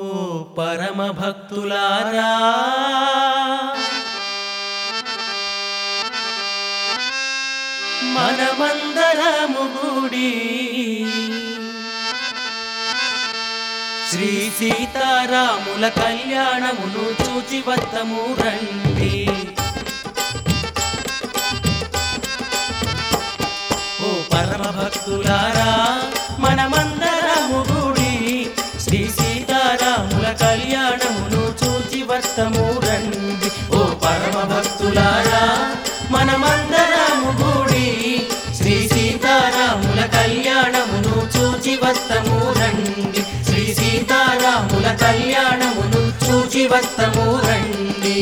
ఓ పరమ భక్తులారా మనమందరము గుడి శ్రీ సీతారాముల కళ్యాణమును చూచి వత్తము రండి ఓ పరమ భక్తులారా మనమందరము గుడి శ్రీ సీతారాముల కళ్యాణమును చూచి వత్తము రండి ఓ పరమ భక్తులారా మనమందరము గుడి శ్రీ సీతారాముల కళ్యాణమును చూచి వత్తము రండి శ్రీ సీతారాముల కళ్యాణమును చూచి వత్తము రండి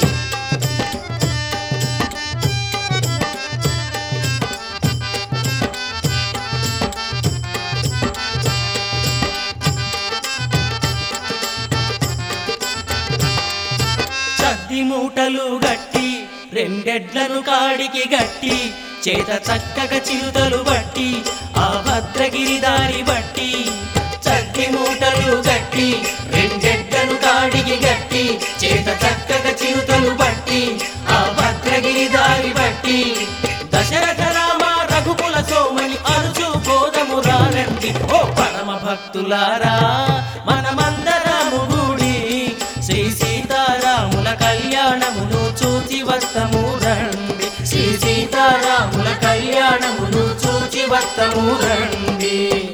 చద్ది మూటలు గట్టి రెండెడ్లను కాడికి గట్టి చేత చక్కగా చిరుతలు బట్టి ఆ భద్రగిరి దారి బట్టి చద్ది మూటలు గట్టి రెండెడ్లను కాడికి గట్టి చేత చక్కగా చిరుతలు బట్టి ఆ భద్రగిరి దారి బట్టి దశరథ రామ రఘుకుల సోమని అరుచు బోధము రానండి ఓ పరమ భక్తులారా మనమందరము గుడి శ్రీ సీతారాముల కళ్యాణమును చూచి వస్తము రండి శ్రీ సీతారాముల కళ్యాణమును చూచి వస్తము రండి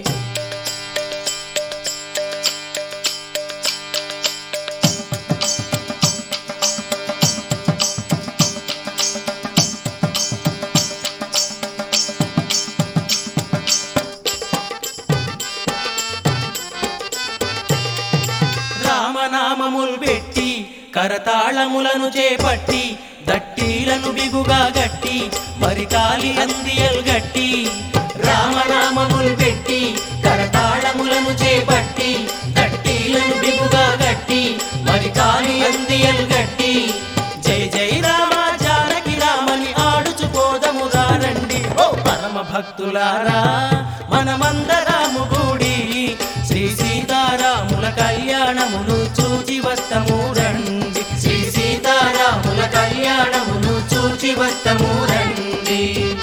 రామనామములు పెట్టి కరతాళములను చేపట్టి దట్టీలను బిగుగా గట్టి మరికాలి అందియలు గట్టి రామనామములు పెట్టి కరతాళములను చేపట్టి దట్టీలను బిగుగా గట్టి మరికాలి అందియలు గట్టి జై జై రామ జానకి రామని ఆడుచు పోదము రండి ఓ పరమ భక్తులారా మనమందరము కూడి శ్రీ సీతారాముల కళ్యాణమును చూచి వస్తము రండి శ్రీ సీతారాముల కళ్యాణమును చూచి వస్తము రండి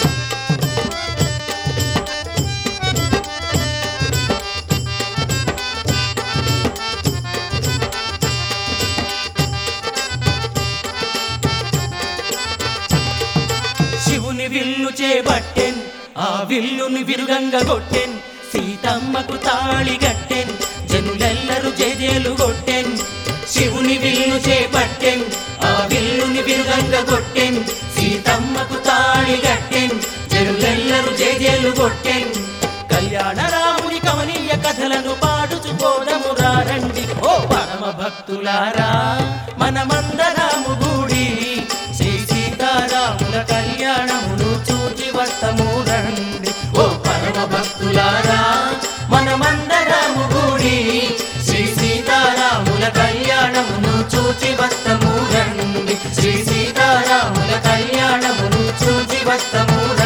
శివుని విల్లు చేపట్టెన్ ఆ విల్లుని విరుగంగ కొట్టెన్ సీతమ్మకు తాళి గట్టెన్ జనులెల్లరూ జేజేలు కొట్టెన్ శివుని విల్లు చేపట్టెన్ ఆ విల్లుని విరుగంగ కొట్టెన్ సీతమ్మకు తాళి గట్టెన్ జనులెల్లరూ జేజేలు కొట్టెన్ కళ్యాణ రాముని కమనీయ కథలను పాడుచుకోదము రండి ఓ పరమ భక్తులారా మనమందరము గూడి శ్రీ సీతారాముల కళ్యాణమును చూచి వస్తము రండి ఓ పరమ భక్తులారా మనమందరము గూడి శ్రీ సీతారాముల కళ్యాణమును చూచి వస్తము రండి శ్రీ సీతారాముల కళ్యాణమును చూచి వస్తము రండి